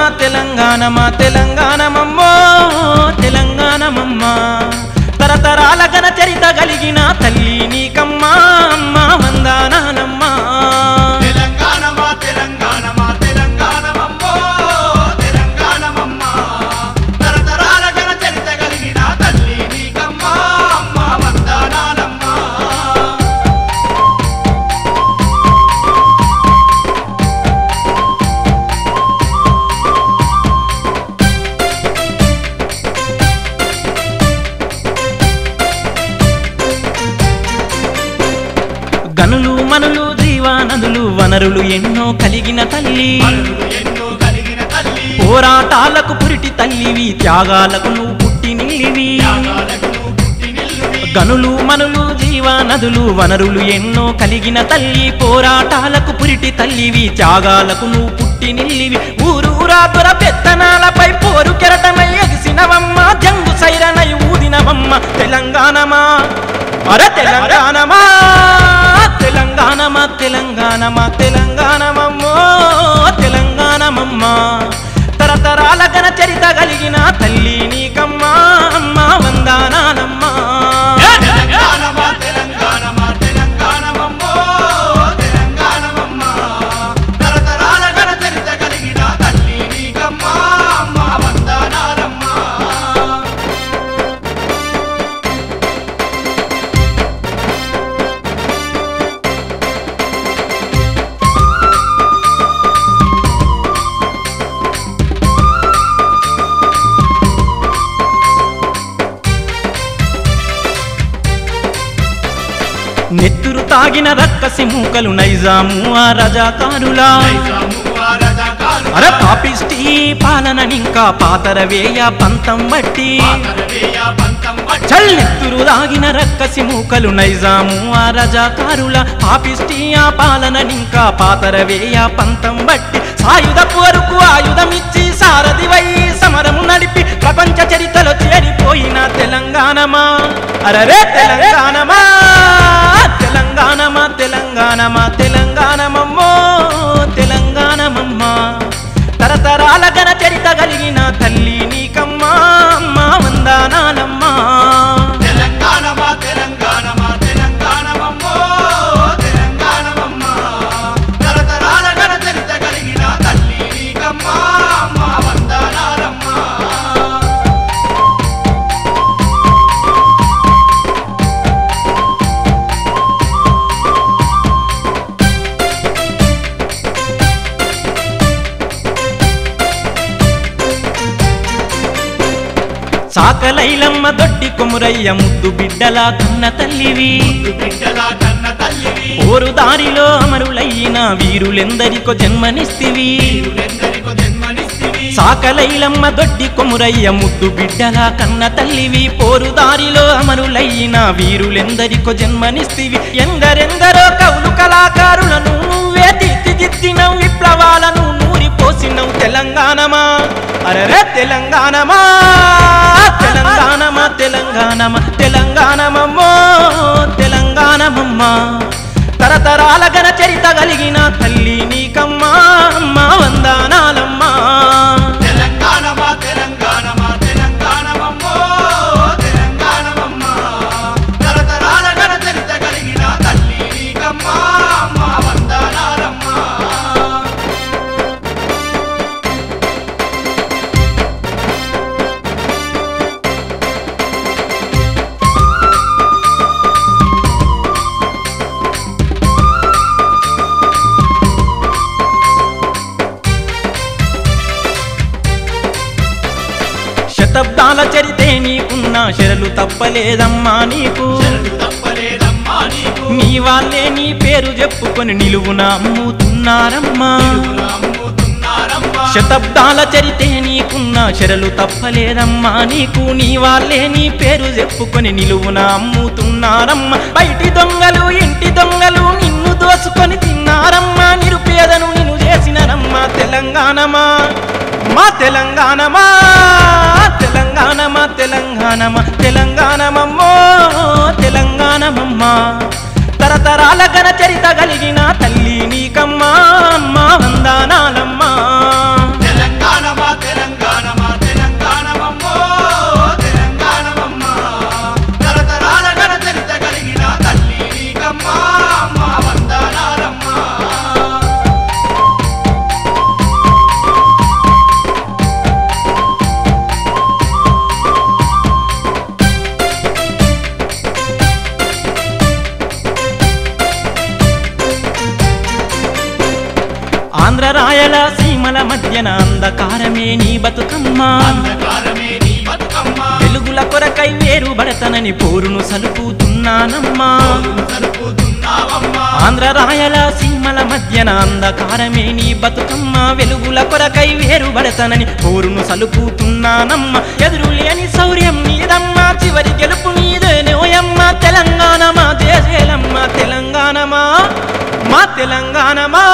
తెలంగాణమా తెలంగాణమమ్మో తెలంగాణమమ్మ తరతరాల గణ చరిత కలిగిన తల్లి నీకమ్మా అమ్మ వందానానమ్మా తెలంగాణమా తెలంగాణమా తెలంగాణమమ్మో తెలంగాణమమ్మ తరతరాల గణ చరిత కలిగిన తల్లి నీకమ్మా అమ్మ వందనాలమ్మా గనులు మనులు జీవానదులు వనరులు ఎన్నో కలిగిన తల్లి మనులు ఎన్నో కలిగిన తల్లి పోరాటాలకు పురిటి తల్లివి త్యాగాలకు నువ్వు పుట్టి నిల్లివి త్యాగాలకు నువ్వు పుట్టి నిల్లువి గనులు మనులు జీవానదులు వనరులు ఎన్నో కలిగిన తల్లి పోరాటాలకు పురిటి తల్లివి త్యాగాలకు నువ్వు పుట్టి నిల్లివి ఊరూరాతుర పెత్తనాలపై పోరు కెరటమై ఎగిసినవమ్మ జంగు సైరనై ఊదినవమ్మ తెలంగాణమా అర తెలంగాణమా తెలంగాణమా తెలంగాణమా తెలంగాణమమ్మో తెలంగాణమమ్మ తరతరాల గణ చరిత కలిగిన తల్లి నీకమ్మా అమ్మ వందానానమ్మా తెలంగాణమా తెలంగాణమా తెలంగాణమమ్మో తెలంగాణమమ్మ తరతరాల గణ చరిత కలిగిన తల్లి నీకమ్మా అమ్మ వందనాలమ్మా నెత్తురు తాగిన రక్కసి మూకలు నైజాము ఆ రజాకారులా నైజాము ఆ రజాకారు అర పాపిష్టి పాలననింకా పాతర వేయ పంతం బట్టి పాతరవేయ పంతం పట్టి చల్ నెత్తురు దాగిన రక్కసి మూకలు నైజాము ఆ రజాకారుల పాపిష్టి ఆ పాలననింకా పాతర వేయ పంతం బట్టి సాయుధపు వరకు ఆయుధమిచ్చి సారథివై సమరము నడిపి ప్రపంచ చరిత్రలో చేరిపోయిన తెలంగాణమా అరరే తెలంగాణమా తెలంగాణమా తెలంగాణమా తెలంగాణమమ్మో తెలంగాణమమ్మా తరతరాల గణ చరిత కలిగిన తల్లి నీకమ్మా అమ్మా వందానాలమ్మా తెలంగాణమా తెలంగాణమా తెలంగాణమమ్మో తెలంగాణమమ్మ తరతరాల గణ చరిత కలిగిన తల్లి నీకమ్మా అమ్మ వందనాలమ్మా సాకలైలమ్మ దొడ్డి కొమురయ్య ముద్దు బిడ్డల కన్న తల్లివి బిడ్డల కన్న తల్లివి ఓరు దారిలో అమరులయ్యిన వీరులెందరికో జన్మనిస్తివి వీరులెందరికో జన్మనిస్తివి సాకలైలమ్మ దొడ్డి కొమురయ్య ముద్దు బిడ్డల కన్న తల్లివి పోరు దారిలో అమరులయ్యిన వీరులెందరికో జన్మనిస్తివి ఎందరెందరో కవులు కళాకారులను నువ్వే తీర్చిదిద్దినవు విప్లవాలను నూరిపోసినవు తెలంగాణమా అరరే తెలంగాణమా తెలంగాణమా తెలంగాణమా తెలంగాణమమ్మో తెలంగాణమమ్మా తరతరాల గణ చరిత కలిగిన తల్లి నీకమ్మా అమ్మా వందానాలమ్మా తెలంగాణమా తెలంగాణమా తెలంగాణమమ్మో తెలంగాణమమ్మ తరతరాల గణ చరిత కలిగిన తల్లి నీకమ్మా అమ్మ వందనాలమ్మా శతాబ్దాల చరితే నీకున్న శరలు తప్పలేదమ్మా నీకు శరణు తప్పలేదమ్మా నీకు నీ వాళ్ళే నీ పేరు చెప్పుకొని నిలువున అమ్ముతున్నారమ్మా అమ్ముతున్నారమ్మా శతాబ్దాల చరితే నీకున్న శరలు తప్పలేదమ్మా నీకు నీ వాళ్ళే నీ పేరు చెప్పుకొని నిలువున అమ్ముతున్నారమ్మ బయటి దొంగలు ఇంటి దొంగలు నిన్ను దోసుకొని తిన్నారమ్మా నిరుపేదను నిన్ను చేసినరమ్మా తెలంగాణమా మా తెలంగాణమా తెలంగాణమా తెలంగాణమా తెలంగాణమమ్మో తెలంగాణమమ్మా తరతరాల గణ చరిత కలిగిన తల్లి నీకమ్మా అమ్మా వందానాలమ్మా తెలంగాణమా ఆంధ్ర రాయల సీమల మధ్యన అంధకారమే నీ బతుకమ్మ అంధకారమే నీ బతుకమ్మ వెలుగుల కొరకై వేరు బడతనని పోరును సలుపుతున్నానమ్మా పోరును సలుపుతున్నావమ్మా ఆంధ్ర రాయల సీమల మధ్యన అంధకారమే నీ బతుకమ్మ వెలుగుల కొరకై వేరు బడతనని పోరును సలుపుతున్నానమ్మ ఎదురు లేని శౌర్యం నీదమ్మ చివరి గెలుపు నీదే నోయమ్మ తెలంగాణ మా దేశేలమ్మ తెలంగాణమా మా తెలంగాణమా